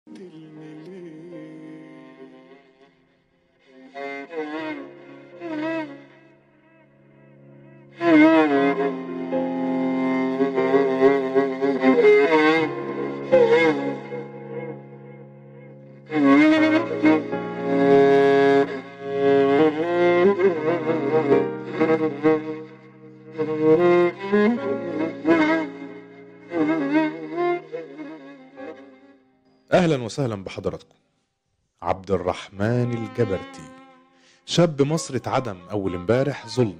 أهلا وسهلا بحضراتكم عبد الرحمن الجبرتي شاب مصري اتعدم أول امبارح ظلم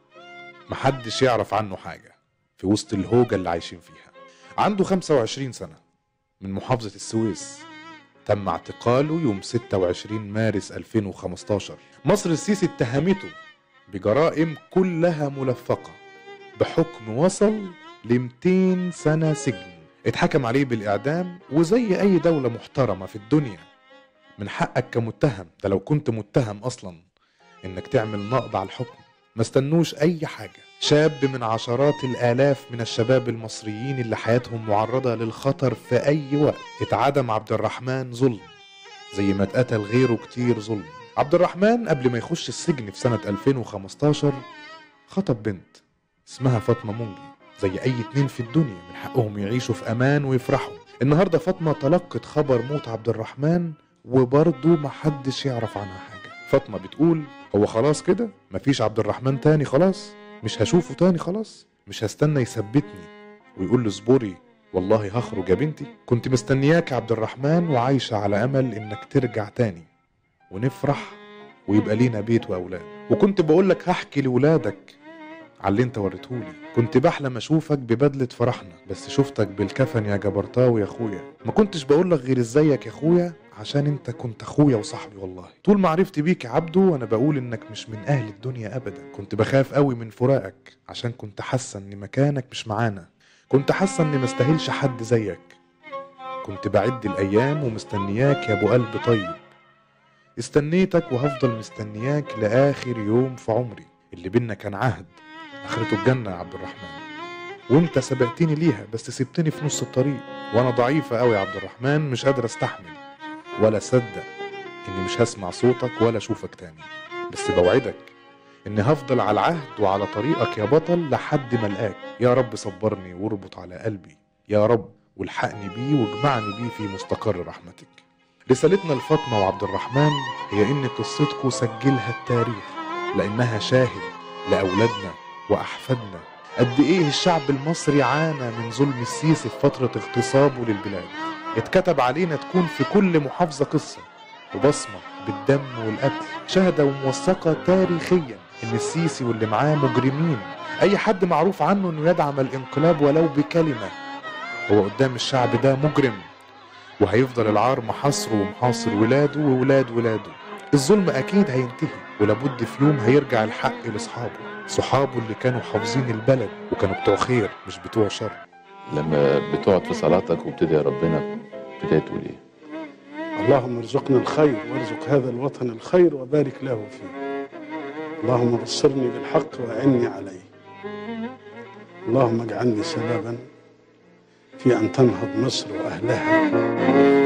محدش يعرف عنه حاجة في وسط الهوجة اللي عايشين فيها عنده 25 سنة من محافظة السويس تم اعتقاله يوم 26 مارس 2015 مصر السيسي اتهمته بجرائم كلها ملفقة بحكم وصل ل 200 سنة سجن اتحكم عليه بالإعدام وزي أي دولة محترمة في الدنيا من حقك كمتهم ده لو كنت متهم أصلا إنك تعمل نقض على الحكم ما استنوش أي حاجة شاب من عشرات الآلاف من الشباب المصريين اللي حياتهم معرضة للخطر في أي وقت اتعدم عبد الرحمن ظلم زي ما اتقتل غيره كتير ظلم عبد الرحمن قبل ما يخش السجن في سنة 2015 خطب بنت اسمها فاطمة منجي زي أي اتنين في الدنيا من حقهم يعيشوا في أمان ويفرحوا النهاردة فاطمة تلقت خبر موت عبد الرحمن وبرضه محدش يعرف عنها حاجة فاطمة بتقول هو خلاص كده مفيش عبد الرحمن تاني خلاص مش هشوفه تاني خلاص مش هستنى يثبتني ويقول لي اصبري والله هخرج يا بنتي كنت مستنياك يا عبد الرحمن وعايشة على أمل إنك ترجع تاني ونفرح ويبقى لينا بيت وأولاد وكنت بقولك هحكي لولادك على اللي انت وريتهولي كنت بحلم اشوفك ببدلة فرحنا بس شفتك بالكفن يا جبرتاوي يا اخويا ما كنتش بقولك غير ازيك يا اخويا عشان انت كنت اخويا وصاحبي والله طول معرفتي بيك يا عبدو وانا بقول انك مش من اهل الدنيا ابدا كنت بخاف قوي من فراقك عشان كنت حاسه ان مكانك مش معانا كنت حاسه اني ما استاهلش حد زيك كنت بعد الايام ومستنياك يا ابو قلب طيب استنيتك وهفضل مستنياك لاخر يوم في عمري اللي بينا كان عهد اخرته الجنه يا عبد الرحمن وانت سبقتني ليها بس سبتني في نص الطريق وانا ضعيفه قوي يا عبد الرحمن مش قادر استحمل ولا اصدق اني مش هسمع صوتك ولا اشوفك تاني بس بوعدك اني هفضل على العهد وعلى طريقك يا بطل لحد ما القاك يا رب صبرني واربط على قلبي يا رب والحقني بيه واجمعني بيه في مستقر رحمتك رسالتنا لفاطمة وعبد الرحمن هي ان قصتكم سجلها التاريخ لانها شاهد لاولادنا واحفادنا قد ايه الشعب المصري عانى من ظلم السيسي في فترة اغتصابه للبلاد اتكتب علينا تكون في كل محافظة قصة وبصمة بالدم والقتل شهادة وموثقة تاريخيا ان السيسي واللي معاه مجرمين اي حد معروف عنه انه يدعم الانقلاب ولو بكلمة هو قدام الشعب ده مجرم وهيفضل العار محاصره ومحاصر ولاده وولاد ولاده الظلم اكيد هينتهي ولابد في يوم هيرجع الحق لاصحابه صحابه اللي كانوا حافظين البلد وكانوا بتوع خير مش بتوع شر لما بتقعد في صلاتك وبتدعي ربنا بتدعي تقول ايه؟ اللهم ارزقنا الخير وارزق هذا الوطن الخير وبارك له فيه اللهم بصرني بالحق واعني عليه اللهم اجعلني سببا في ان تنهض مصر واهلها